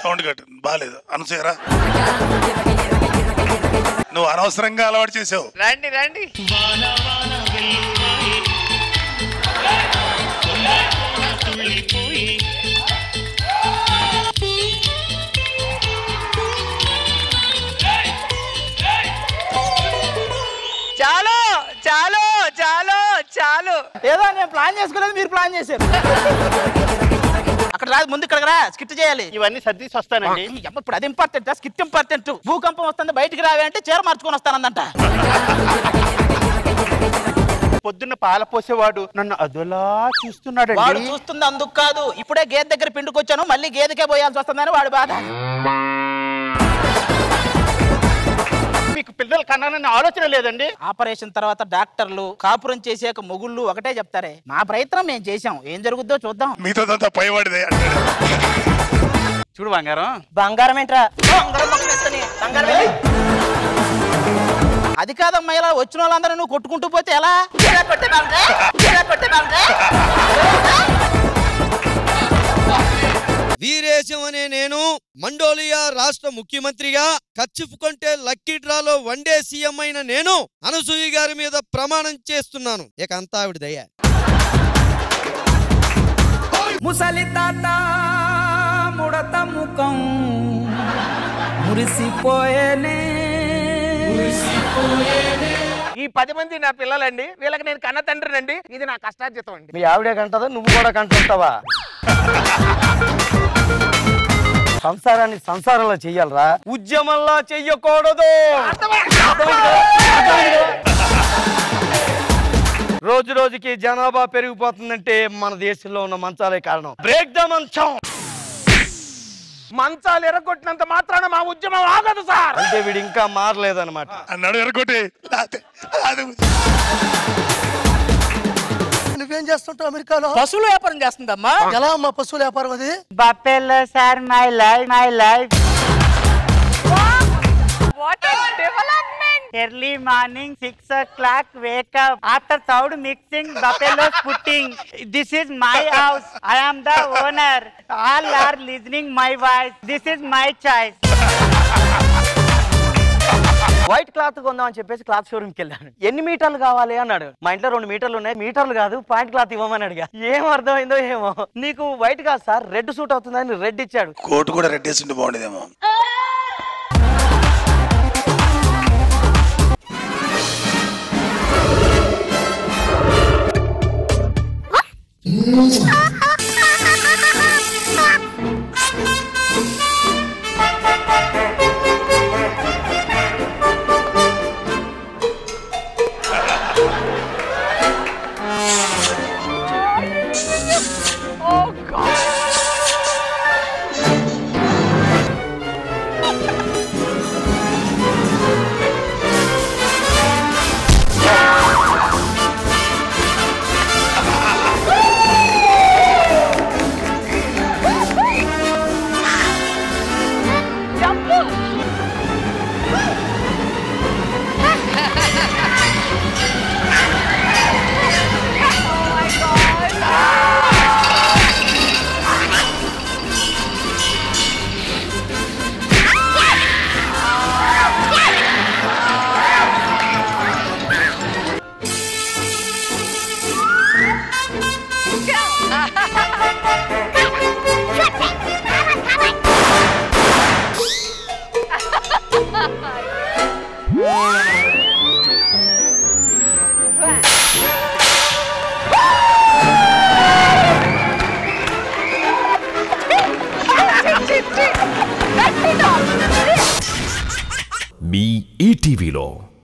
Sound కట్టు బాగాలేదు అనసూయరా నువ్వు అనవసరంగా అలవాటు చేసావు రండి రండి చాలు చాలు చాలు చాలు ఏదో నేను ప్లాన్ చేసుకోలేదు మీరు ప్లాన్ చేశారు అక్కడ రాదు ముందు ఇక్కడ రా స్కిట్ చేయాలి ఇవన్నీ సర్దీసి వస్తానండి ఈ అమ్మ ఇప్పుడు అది ఇంపార్టెంట్ స్కిట్ ఇంపార్టెంట్ భూకంపం వస్తుంది బయటికి రావే అంటే చీర మార్చుకొని వస్తానందంట పొద్దున్న పాల పోసేవాడు నన్ను అదోలా వాడు చూస్తున్నాడండి చూస్తుంది అందుకు కాదు ఇప్పుడే గేదె దగ్గర పిండుకొచ్చాను మళ్ళీ గేదెకే పోయాల్సి వస్తుందని వాడి బాధ మీకు పిల్లలు కన్నానని ఆలోచన లేదండి ఆపరేషన్ తర్వాత డాక్టర్లు కాపురం చేసాక మొగుళ్ళు ఒకటే చెప్తారే మా ప్రయత్నం మేము చేసాం ఏం జరుగుద్దో చూద్దాం మీతో అంతా పైవాడిదే అంటాడు చూడు బంగారం బంగారం ఏంట్రా బంగారం మొక్క వేసుకొని, బంగారం ఏంటి? అది కాదమ్మా ఇలా వచ్చిన వాళ్ళందరూ నువ్వు కొట్టుకుంటూ పోతే ఎలా ఇలా కొట్టే బాగుందా? ఇలా కొట్టే బాగుందా? వీరేశం అనే నేను మండోలియా రాష్ట్ర ముఖ్యమంత్రిగా ఖర్చు కొంటే లక్కీ డ్రాలో వన్డే సీఎం అయిన నేను అనసూయ గారి మీద ప్రమాణం చేస్తున్నాను ఇక అంతా ఆవిడ దయ ముసలి తాత ముడత ముఖం మురిసిపోయేనే ఈ పది మంది నా పిల్లలండి వీళ్ళకి నేను కన్న తండ్రినండి ఇది నా కష్టార్జితం అండి మీ ఆవిడే కంటదా నువ్వు కూడా కంటుంటావా సంసారాన్ని సంసారంలో చెయ్యాలరా ఉద్యమంలో చెయ్యకూడదు రోజు రోజుకి జనాభా పెరిగిపోతుందంటే మన దేశంలో ఉన్న మంచాలే కారణం బ్రేక్ ద మంచం మంచాలు ఎరగొట్టినంత మాత్రాన మా ఉద్యమం ఆగదు సార్ అంటే వీడు ఇంకా మారలేదన్నమాట అన్నాడు ఎరగొట్టి లేకపోతే అది నువ్వేం చేస్తుంటావు అమెరికాలో పశువుల వ్యాపారం చేస్తుందమ్మా ఎలా అమ్మా పశువుల వ్యాపారం అది buffalo sir my life my life what development early morning six o'clock wake up after సౌడ్ mixing buffalo putting this is my house I am the owner all are listening my voice this is my choice white cloth కొందాం అని చెప్పేసి cloth showroom కి వెళ్ళాను ఎన్ని మీటర్లు కావాలి అన్నాడు మా ఇంట్లో రెండు మీటర్లు ఉన్నాయి మీటర్లు కాదు పాయింట్ క్లాత్ ఇవ్వమని అడిగా ఏం అర్థమైందో ఏమో నీకు వైట్ కాదు సార్ రెడ్ సూట్ అవుతుందని రెడ్ ఇచ్చాడు కోటు కూడా రెట్టేసింటే బాగుండేదేమో మీ ఈటీవీలో